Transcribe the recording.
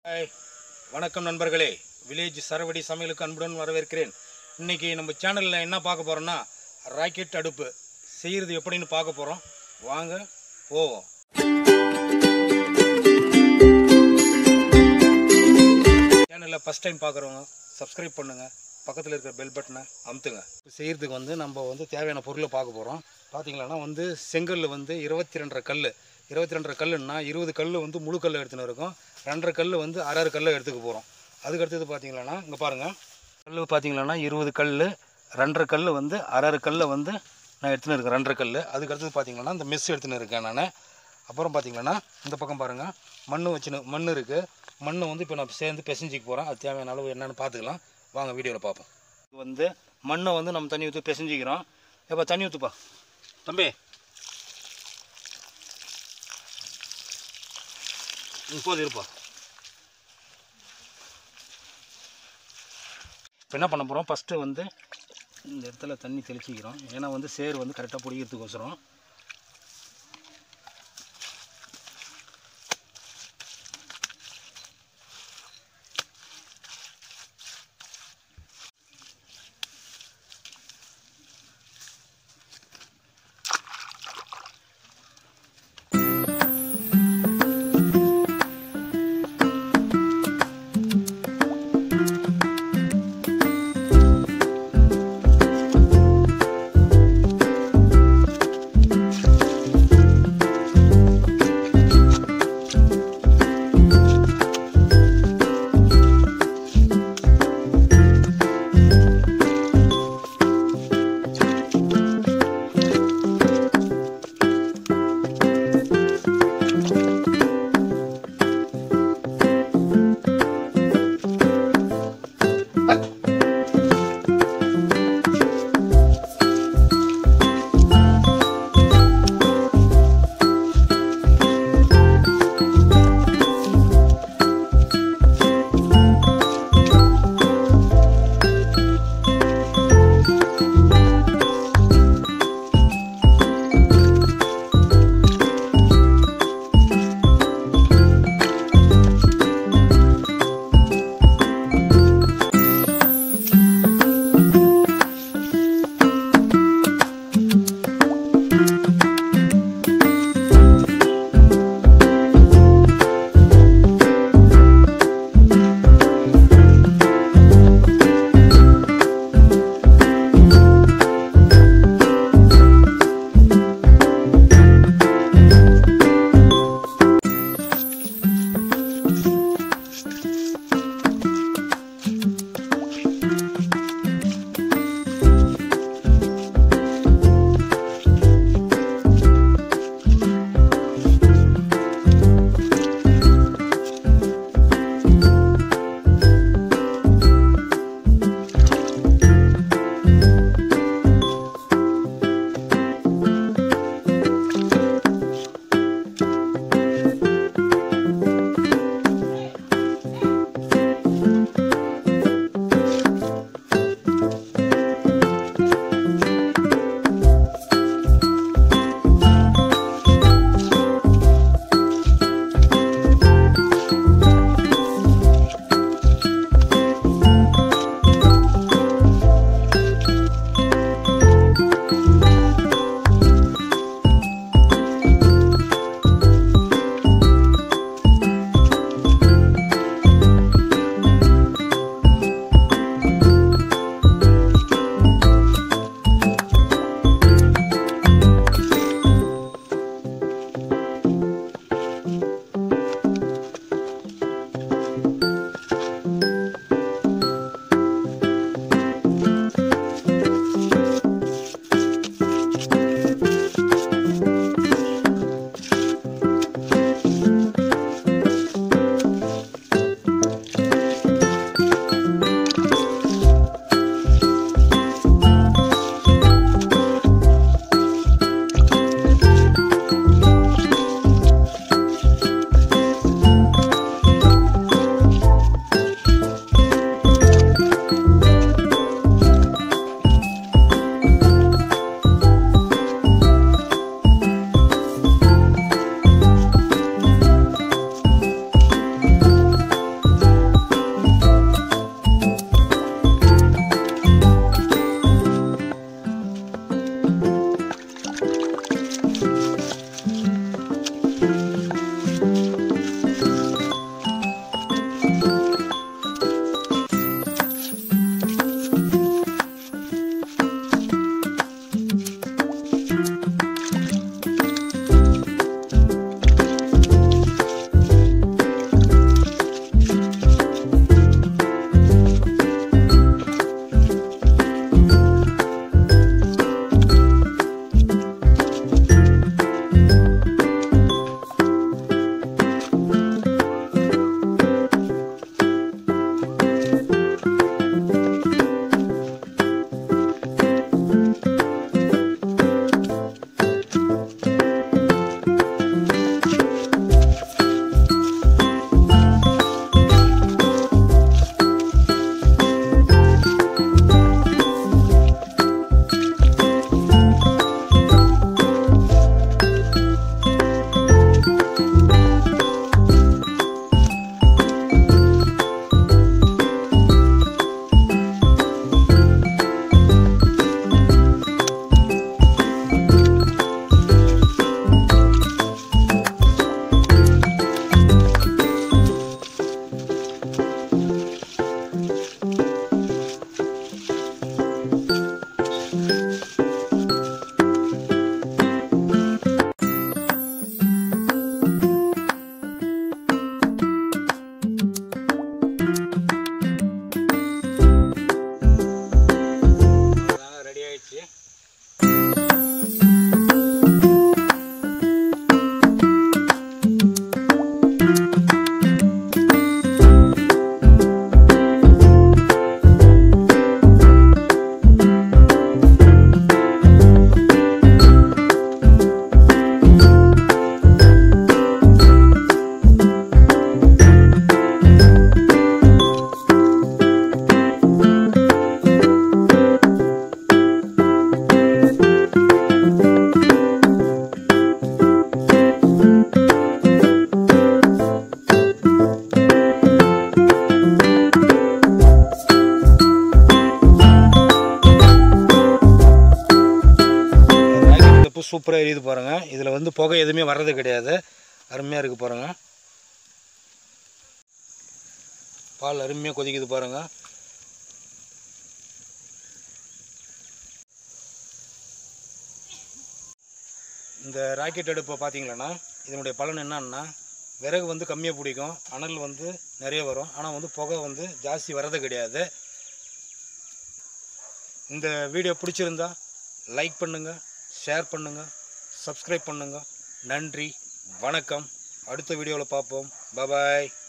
hi வணக்கம் நண்பர்களே village சரவடி சமையலுக்கு அன்புடன் வரவேற்கிறேன் இன்னைக்கு நம்ம சேனலில் என்ன பார்க்க போகிறோம்னா ராக்கெட் அடுப்பு செய்கிறது எப்படின்னு பார்க்க போகிறோம் வாங்க போவோம் சேனலில் ஃபஸ்ட் டைம் பார்க்குறவங்க சப்ஸ்கிரைப் பண்ணுங்கள் பக்கத்தில் இருக்கிற பெல் பட்டனை அமுத்துங்க இப்போ செய்கிறதுக்கு வந்து நம்ம வந்து தேவையான பொருளை பார்க்க போகிறோம் பார்த்தீங்களன்னா வந்து செங்கல் வந்து இருபத்தி ரெண்டரை கல் இருபத்தி ரெண்டரை கல்லுன்னா இருபது கல் வந்து முழு கல் எடுத்துன்னு இருக்கும் ரெண்டரை கல் வந்து அரை அரை கல் எடுத்துக்க போகிறோம் அதுக்கு அடுத்தது பார்த்தீங்களன்னா இங்கே பாருங்கள் கல் பார்த்தீங்களன்னா இருபது கல் ரெண்டரை கல் வந்து அரை அரை கல்லை வந்து நான் எடுத்துன்னு இருக்கேன் ரெண்டரை கல் அதுக்கு அடுத்தது பார்த்தீங்கன்னா இந்த மெஸ் எடுத்துன்னு இருக்கேன் நான் அப்புறம் பார்த்தீங்கன்னா இந்த பக்கம் பாருங்கள் மண் வச்சுன்னு மண் இருக்குது மண்ணை வந்து இப்போ நான் சேர்ந்து பிசைஞ்சிக்க போகிறேன் அது தேவையான அளவு என்னென்னு பார்த்துக்கலாம் வாங்க வீடியோவில் பார்ப்போம் இது வந்து மண்ணை வந்து நம்ம தண்ணி ஊற்றி பிசைஞ்சிக்கிறோம் எப்போ தண்ணி ஊற்றுப்பா தம்பி இப்போது இருப்பா இப்போ என்ன பண்ண போகிறோம் ஃபஸ்ட்டு வந்து இந்த இடத்துல தண்ணி தெளிச்சிக்கிறோம் ஏன்னா வந்து சேர் வந்து கரெக்டாக பிடிக்கிறதுக்கோசரம் சூப்பராக எரியுது பாருங்கள் இதில் வந்து புகை எதுவுமே வர்றது கிடையாது அருமையாக இருக்குது பாருங்கள் பால் அருமையாக கொதிக்குது பாருங்கள் இந்த ராக்கெட் அடுப்பை பார்த்தீங்களன்னா இதனுடைய பலன் என்னன்னா விறகு வந்து கம்மியாக பிடிக்கும் அனல் வந்து நிறைய வரும் ஆனால் வந்து புகை வந்து ஜாஸ்தி வர்றது கிடையாது இந்த வீடியோ பிடிச்சிருந்தா லைக் பண்ணுங்கள் ஷேர் பண்ணுங்கள் சப்ஸ்கிரைப் பண்ணுங்கள் நன்றி வணக்கம் அடுத்த வீடியோவில் பார்ப்போம் பபாய்